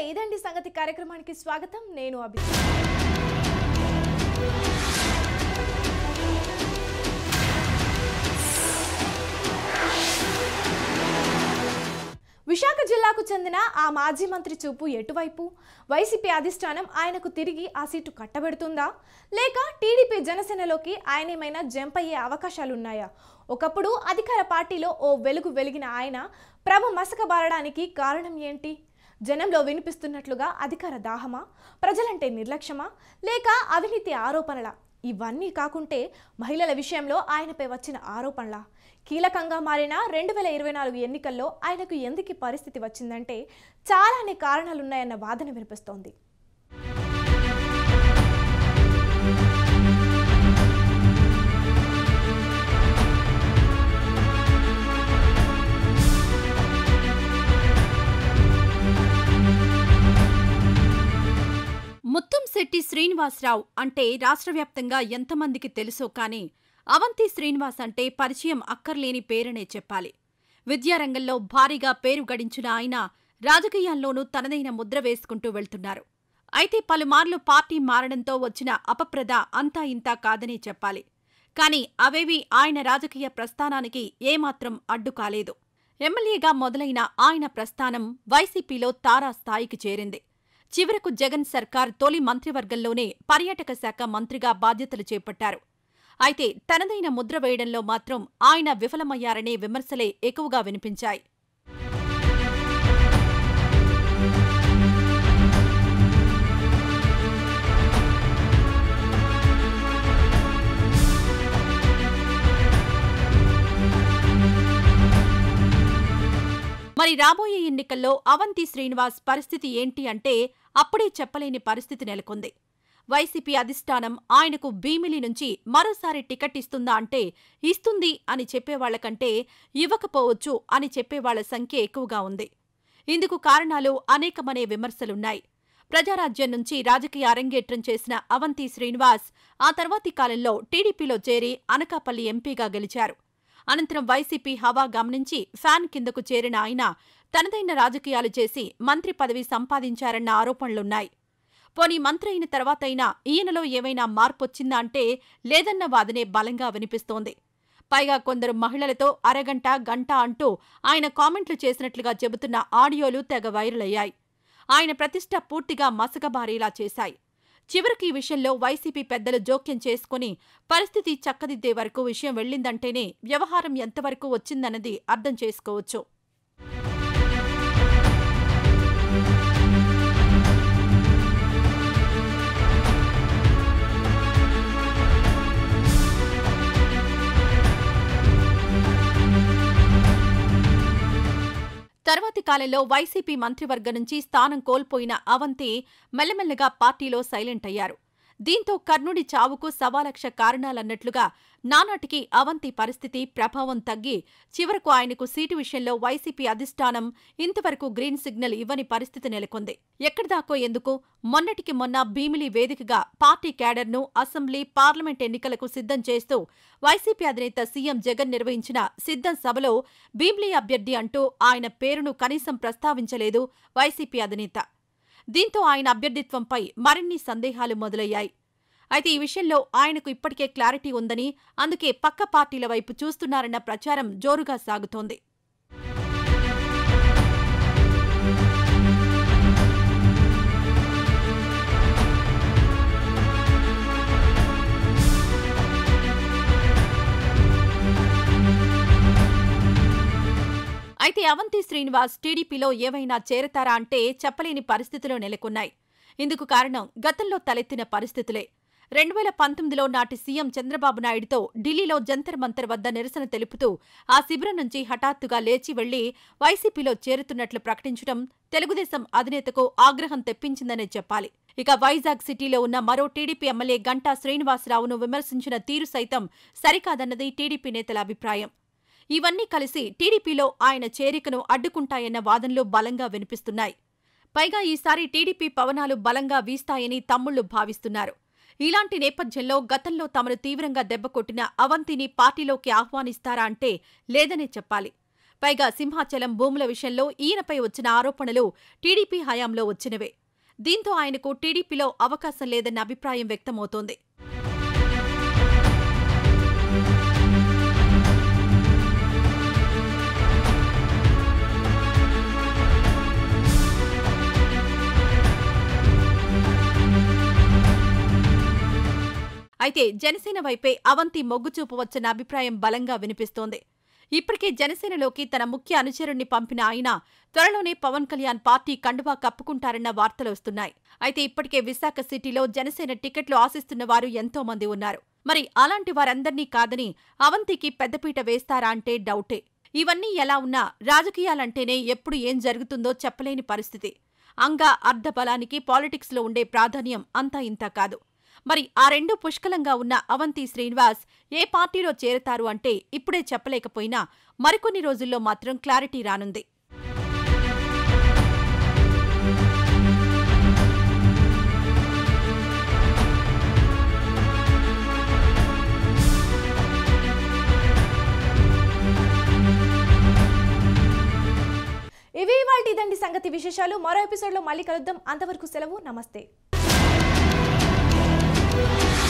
ఇదండి సంగతి కార్యక్రమానికి స్వాగతం నేను అభి విశాఖ జిల్లాకు చెందిన ఆ మాజీ మంత్రి చూపు ఎటువైపు వైసీపీ అధిష్టానం ఆయనకు తిరిగి ఆ సీటు కట్టబెడుతుందా లేక టీడీపీ జనసేనలోకి ఆయన ఏమైనా జంప్ అయ్యే అవకాశాలున్నాయా ఒకప్పుడు అధికార పార్టీలో ఓ వెలుగు వెలిగిన ఆయన ప్రభ మసకబారడానికి కారణం ఏంటి జనంలో వినిపిస్తున్నట్లుగా అధికార దాహమా ప్రజలంటే నిర్లక్ష్యమా లేక అవినీతి ఆరోపణల ఇవన్నీ కాకుంటే మహిళల విషయంలో ఆయనపై వచ్చిన ఆరోపణల కీలకంగా మారిన రెండు వేల ఇరవై నాలుగు ఎన్నికల్లో ఆయనకు ఎందుకు ఈ పరిస్థితి వచ్చిందంటే చాలానే కారణాలున్నాయన్న వాదన వినిపిస్తోంది ముత్తంశెట్టి శ్రీనివాసరావు అంటే రాష్ట్ర వ్యాప్తంగా ఎంతమందికి తెలుసో కానీ అవంతి శ్రీనివాస్ అంటే పరిచయం అక్కర్లేని పేరనే చెప్పాలి విద్యారంగంలో భారీగా పేరు గడించిన ఆయన రాజకీయాల్లోనూ తనదైన ముద్ర వేసుకుంటూ వెళ్తున్నారు అయితే పలుమార్లు పార్టీ మారడంతో వచ్చిన అపప్రద అంతా ఇంతా కాదనే చెప్పాలి కానీ అవేవి ఆయన రాజకీయ ప్రస్థానానికి ఏమాత్రం అడ్డు కాలేదు ఎమ్మెల్యేగా మొదలైన ఆయన ప్రస్థానం వైసీపీలో తారా స్థాయికి చేరింది చివరకు జగన్ సర్కార్ తొలి మంత్రివర్గంలోనే పర్యాటక శాఖ మంత్రిగా బాధ్యతలు చేపట్టారు అయితే తనదైన ముద్ర వేయడంలో మాత్రం ఆయన విఫలమయ్యారనే విమర్శలే ఎక్కువగా వినిపించాయి మరి రాబోయే ఎన్నికల్లో అవంతి శ్రీనివాస్ పరిస్థితి ఏంటి అంటే అప్పుడే చెప్పలేని పరిస్థితి నెలకొంది వైసీపీ అధిష్టానం ఆయనకు భీమిలి నుంచి మరోసారి టికెట్ ఇస్తుందా అంటే ఇస్తుంది అని చెప్పేవాళ్లకంటే ఇవ్వకపోవచ్చు అని చెప్పేవాళ్ల సంఖ్య ఎక్కువగా ఉంది ఇందుకు కారణాలు అనేకమనే విమర్శలున్నాయి ప్రజారాజ్యం నుంచి రాజకీయ అరంగేట్రం చేసిన అవంతి శ్రీనివాస్ ఆ తర్వాతి కాలంలో టీడీపీలో చేరి అనకాపల్లి ఎంపీగా గెలిచారు అనంతరం వైసీపీ హవా గమనించి ఫ్యాన్ కిందకు చేరిన ఆయన తనదైన రాజకీయాలు చేసి మంత్రి పదవి సంపాదించారన్న ఆరోపణలున్నాయి పోనీ మంత్రి అయిన తర్వాతైనా ఈయనలో ఏమైనా మార్పొచ్చిందా అంటే లేదన్న వాదనే బలంగా వినిపిస్తోంది పైగా కొందరు మహిళలతో అరగంట గంట అంటూ ఆయన కామెంట్లు చేసినట్లుగా చెబుతున్న ఆడియోలు తెగ వైరల్ అయ్యాయి ఆయన ప్రతిష్ట పూర్తిగా మసకబారేలా చేశాయి చివరికి ఈ విషయంలో వైసీపీ పెద్దలు జోక్యం చేసుకుని పరిస్థితి చక్కదిద్దే వరకు విషయం వెళ్ళిందంటేనే వ్యవహారం ఎంతవరకు వచ్చిందన్నది అర్థం చేసుకోవచ్చు తర్వాతి కాలంలో వైసీపీ మంత్రివర్గం నుంచి స్థానం కోల్పోయిన అవంతి మెల్లమెల్లగా పార్టీలో సైలెంట్ అయ్యారు దీంతో కర్ణుడి చావుకు సవాలక్ష కారణాలన్నట్లుగా నానాటికి అవంతి పరిస్థితి ప్రభావం తగ్గి చివరకు ఆయనకు సీటు విషయంలో వైసీపీ అధిష్టానం ఇంతవరకు గ్రీన్ సిగ్నల్ ఇవ్వని పరిస్థితి నెలకొంది ఎక్కడిదాకో ఎందుకు మొన్నటికి మొన్న భీమిలి వేదికగా పార్టీ క్యాడర్ను అసెంబ్లీ పార్లమెంట్ ఎన్నికలకు సిద్ధం చేస్తూ వైసీపీ అధినేత సీఎం జగన్ నిర్వహించిన సిద్ధం సభలో భీమిలి అభ్యర్థి అంటూ ఆయన పేరును కనీసం ప్రస్తావించలేదు వైసీపీ అధినేత దీంతో ఆయన అభ్యర్థిత్వంపై మరిన్ని సందేహాలు మొదలయ్యాయి అయితే ఈ విషయంలో ఆయనకు ఇప్పటికే క్లారిటీ ఉందని అందుకే పక్క పార్టీల వైపు చూస్తున్నారన్న ప్రచారం జోరుగా సాగుతోంది అయితే అవంతి శ్రీనివాస్ టీడీపీలో ఏవైనా చేరతారా అంటే చెప్పలేని పరిస్థితులు నెలకొన్నాయి ఇందుకు కారణం గతంలో తలెత్తిన పరిస్థితులే రెండు వేల పంతొమ్మిదిలో నాటి సీఎం చంద్రబాబు నాయుడుతో ఢిల్లీలో జంతర్ మంతర్ వద్ద నిరసన తెలుపుతూ ఆ శిబిరం నుంచి హఠాత్తుగా లేచి వెళ్లి వైసీపీలో చేరుతున్నట్లు ప్రకటించడం తెలుగుదేశం అధినేతకు ఆగ్రహం తెప్పించిందనే చెప్పాలి ఇక వైజాగ్ సిటీలో ఉన్న మరో టీడీపీ ఎమ్మెల్యే గంటా శ్రీనివాసరావును విమర్శించిన తీరు సైతం సరికాదన్నది టీడీపీ నేతల అభిప్రాయం ఇవన్నీ కలిసి టీడీపీలో ఆయన చేరికను అడ్డుకుంటాయన్న వాదనలు బలంగా వినిపిస్తున్నాయి పైగా ఈసారి టీడీపీ పవనాలు బలంగా వీస్తాయని తమ్ముళ్లు భావిస్తున్నారు ఇలాంటి నేపథ్యంలో గతంలో తమను తీవ్రంగా దెబ్బకొట్టిన అవంతిని పార్టీలోకి ఆహ్వానిస్తారా అంటే లేదనే చెప్పాలి పైగా సింహాచలం భూముల విషయంలో ఈయనపై వచ్చిన ఆరోపణలు టీడీపీ హయాంలో వచ్చినవే దీంతో ఆయనకు టీడీపీలో అవకాశం లేదన్న అభిప్రాయం వ్యక్తమవుతోంది అయితే జనసేన వైపే అవంతి మొగ్గు చూపవచ్చన్న అభిప్రాయం బలంగా వినిపిస్తోంది ఇప్పటికే జనసేనలోకి తన ముఖ్య అనుచరుణ్ణి పంపిన ఆయన త్వరలోనే పవన్ కళ్యాణ్ పార్టీ కండువా కప్పుకుంటారన్న వార్తలు వస్తున్నాయి అయితే ఇప్పటికే విశాఖ సిటీలో జనసేన టికెట్లు ఆశిస్తున్న వారు ఎంతో మంది ఉన్నారు మరి అలాంటి వారందర్నీ కాదని అవంతికి పెద్దపీట వేస్తారా అంటే డౌటే ఇవన్నీ ఎలా ఉన్నా రాజకీయాలంటేనే ఎప్పుడు ఏం జరుగుతుందో చెప్పలేని పరిస్థితి అంగా అర్ధబలానికి పాలిటిక్స్లో ఉండే ప్రాధాన్యం అంతా ఇంతా కాదు మరి ఆ రెండు పుష్కలంగా ఉన్న అవంతి శ్రీనివాస్ ఏ పార్టీలో చేరతారు అంటే ఇప్పుడే చెప్పలేకపోయినా మరికొన్ని రోజుల్లో మాత్రం క్లారిటీ రానుంది ఇవి వాళ్ళ ఇదండి సంగతి విశేషాలు మరో ఎపిసోడ్లో మళ్ళీ కలుద్దాం అంతవరకు సెలవు నమస్తే